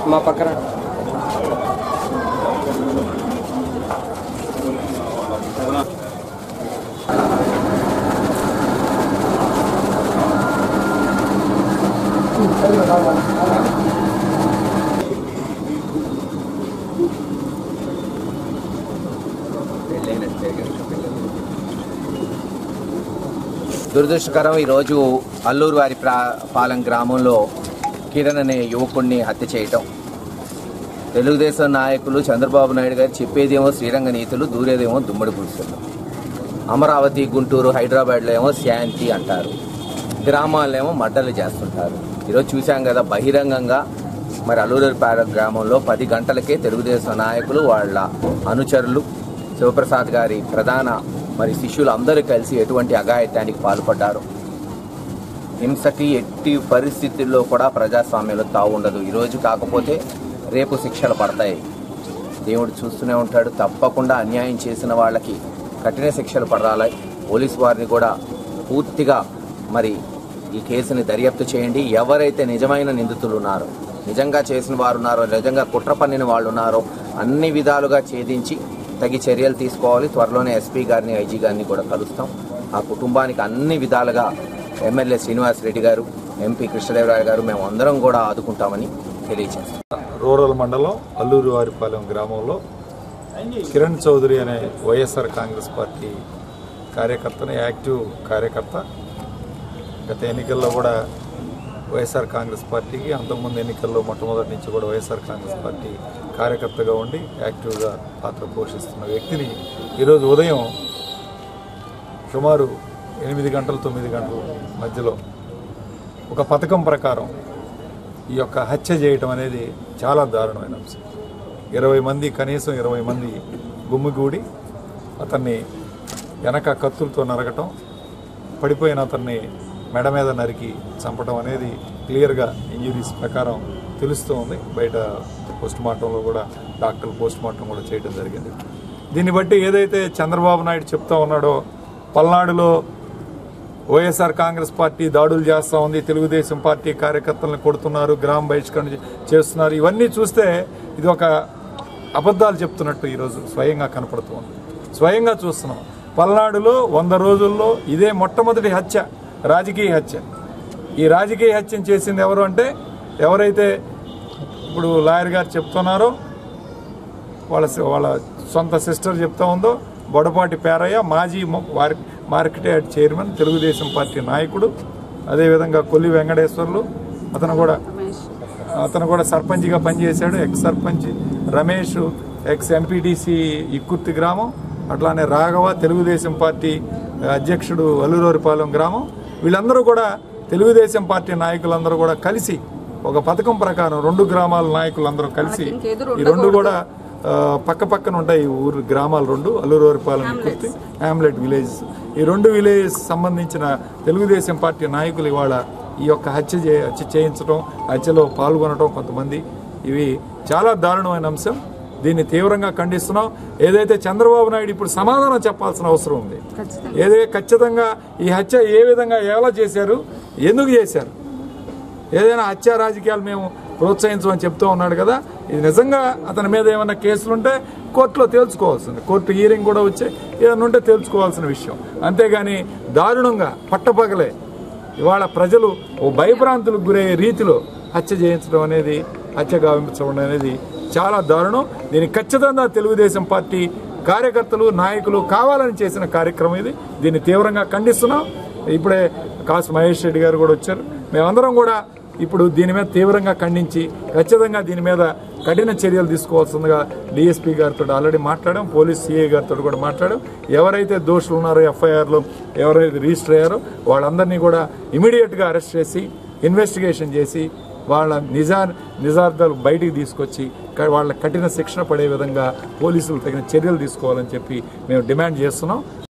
మా పక్కన దురదృష్టకరం ఈరోజు అల్లూరు వారి ప్రా పాలెం గ్రామంలో కిరణ్ అనే యువకుడిని హత్య చేయటం తెలుగుదేశం నాయకులు చంద్రబాబు నాయుడు గారు చెప్పేదేమో శ్రీరంగ నీతులు దూరేదేమో దుమ్మడి పులుసులు అమరావతి గుంటూరు హైదరాబాద్లో ఏమో శాంతి అంటారు గ్రామాలేమో మడ్డలు చేస్తుంటారు ఈరోజు చూశాం కదా బహిరంగంగా మరి అల్లూరుపాలెం గ్రామంలో పది గంటలకే తెలుగుదేశం నాయకులు వాళ్ళ అనుచరులు శివప్రసాద్ గారి ప్రధాన మరి శిష్యులు అందరూ కలిసి ఎటువంటి అఘాయిత్యానికి పాల్పడ్డారు హింసకి ఎట్టి పరిస్థితుల్లో కూడా ప్రజాస్వామ్యంలో తావు ఉండదు ఈరోజు కాకపోతే రేపు శిక్షలు పడతాయి దేవుడు చూస్తూనే ఉంటాడు తప్పకుండా అన్యాయం చేసిన వాళ్ళకి కఠిన శిక్షలు పడాలి పోలీసు వారిని కూడా పూర్తిగా మరి ఈ కేసుని దర్యాప్తు చేయండి ఎవరైతే నిజమైన నిందితులు ఉన్నారో నిజంగా చేసిన వారు ఉన్నారో నిజంగా కుట్ర పన్నిన వాళ్ళు ఉన్నారో అన్ని విధాలుగా ఛేదించి తగి చర్యలు తీసుకోవాలి త్వరలోనే ఎస్పీ గారిని ఐజీ గారిని కూడా కలుస్తాం ఆ కుటుంబానికి అన్ని విధాలుగా ఎమ్మెల్యే శ్రీనివాస్ రెడ్డి గారు ఎంపీ కృష్ణదేవరాయ గారు మేము అందరం కూడా ఆదుకుంటామని తెలియజేస్తాం రూరల్ మండలం అల్లూరు వారిపాలెం గ్రామంలో కిరణ్ చౌదరి అనే వైఎస్ఆర్ కాంగ్రెస్ పార్టీ కార్యకర్తని యాక్టివ్ కార్యకర్త గత ఎన్నికల్లో కూడా వైఎస్ఆర్ కాంగ్రెస్ పార్టీకి అంతకుముందు ఎన్నికల్లో మొట్టమొదటి నుంచి కూడా వైఎస్ఆర్ కాంగ్రెస్ పార్టీ కార్యకర్తగా ఉండి యాక్టివ్గా పాత్ర పోషిస్తున్న వ్యక్తిని ఈరోజు ఉదయం సుమారు ఎనిమిది గంటల తొమ్మిది గంటల మధ్యలో ఒక పథకం ప్రకారం ఈ యొక్క హత్య చేయటం అనేది చాలా దారుణమైన అంశం ఇరవై మంది కనీసం ఇరవై మంది గుమ్మిగూడి అతన్ని వెనక కత్తులతో నరకటం పడిపోయిన అతన్ని మెడ మీద నరికి చంపడం అనేది క్లియర్గా ఇంజురీస్ ప్రకారం తెలుస్తూ ఉంది బయట పోస్ట్ మార్టంలో కూడా డాక్టర్ పోస్ట్ మార్టం కూడా చేయడం జరిగింది దీన్ని బట్టి ఏదైతే చంద్రబాబు నాయుడు చెప్తా ఉన్నాడో పల్నాడులో వైఎస్ఆర్ కాంగ్రెస్ పార్టీ దాడులు చేస్తూ ఉంది తెలుగుదేశం పార్టీ కార్యకర్తలను కొడుతున్నారు గ్రామ బహిష్కరణ చేస్తున్నారు ఇవన్నీ చూస్తే ఇది ఒక అబద్ధాలు చెప్తున్నట్టు ఈరోజు స్వయంగా కనపడుతుంది స్వయంగా చూస్తున్నాం పల్నాడులో వంద రోజుల్లో ఇదే మొట్టమొదటి హత్య రాజకీయ హత్య ఈ రాజకీయ హత్యను చేసింది ఎవరు అంటే ఎవరైతే ఇప్పుడు లాయర్ గారు చెప్తున్నారో వాళ్ళ వాళ్ళ సొంత సిస్టర్ చెప్తా ఉందో బొడపాటి పేరయ్య మాజీ మొ- వార్- market yard chairman Telugu Desam party నాయకుడు అదేవిధంగా కొల్లి వెంకటేశ్వర్లు అతను కూడా అతను కూడా సర్పంచ్గా పనిచేశాడు ex sarpanch Ramesh ex MPTC Ikkurthi గ్రామం అట్లానే రాఘవ తెలుగుదేశం పార్టీ అధ్యక్షుడు అల్లూరూరిపాలెం గ్రామం వీళ్ళందరూ కూడా తెలుగుదేశం పార్టీ నాయకులందరూ కూడా కలిసి ఒక పథకం ప్రకారం రెండు గ్రామాల నాయకులందరూ కలిసి ఈ రెండు కూడా ఆ, పక్క పక్కన ఉంటాయి ఈ ఊరు గ్రామాలు రెండు అల్లూరువారిపాలెం కుర్తి హ్యామ్లెట్ విలేజ్ ఈ రెండు విలేజ్ సంబంధించిన తెలుగుదేశం పార్టీ నాయకులు ఇవాళ ఈ యొక్క హత్య చే హత్య చేయించడం హత్యలో పాల్గొనడం కొంతమంది ఇవి చాలా దారుణమైన అంశం దీన్ని తీవ్రంగా ఖండిస్తున్నాం ఏదైతే చంద్రబాబు నాయుడు ఇప్పుడు సమాధానం చెప్పాల్సిన అవసరం ఉంది ఏదే ఖచ్చితంగా ఈ హత్య ఏ విధంగా ఎలా చేశారు ఎందుకు చేశారు ఏదైనా హత్య రాజకీయాలు మేము ప్రోత్సహించమని చెప్తూ ఉన్నాడు కదా ఇది నిజంగా అతని మీద ఏమైనా కేసులు ఉంటే కోర్టులో తేల్చుకోవాల్సింది కోర్టు హీరింగ్ కూడా వచ్చి ఏదైనా ఉంటే తేల్చుకోవాల్సిన విషయం అంతేగాని దారుణంగా పట్టపగలే ఇవాళ ప్రజలు ఓ భయభ్రాంతులకు గురయ్యే రీతిలో హత్య చేయించడం అనేది హత్య గావించడం అనేది చాలా దారుణం దీనికి ఖచ్చితంగా తెలుగుదేశం పార్టీ కార్యకర్తలు నాయకులు కావాలని చేసిన కార్యక్రమం ఇది దీన్ని తీవ్రంగా ఖండిస్తున్నాం ఇప్పుడే కాసు మహేష్ రెడ్డి గారు కూడా వచ్చారు మేమందరం కూడా ఇప్పుడు దీని మీద తీవ్రంగా ఖండించి ఖచ్చితంగా దీని మీద కఠిన చర్యలు తీసుకోవాల్సిందిగా డిఎస్పీ గారితో ఆల్రెడీ మాట్లాడాం పోలీస్ సిఐ గారితో కూడా మాట్లాడాం ఎవరైతే దోషులు ఉన్నారో ఎఫ్ఐఆర్లో ఎవరైతే రిజిస్టర్ అయ్యారో వాళ్ళందరినీ కూడా ఇమీడియట్గా అరెస్ట్ చేసి ఇన్వెస్టిగేషన్ చేసి వాళ్ళ నిజా నిజార్థాలు బయటికి తీసుకొచ్చి క- వాళ్ళ కఠిన శిక్షణ పడే విధంగా పోలీసులు తగిన చర్యలు తీసుకోవాలని చెప్పి మేము డిమాండ్ చేస్తున్నాం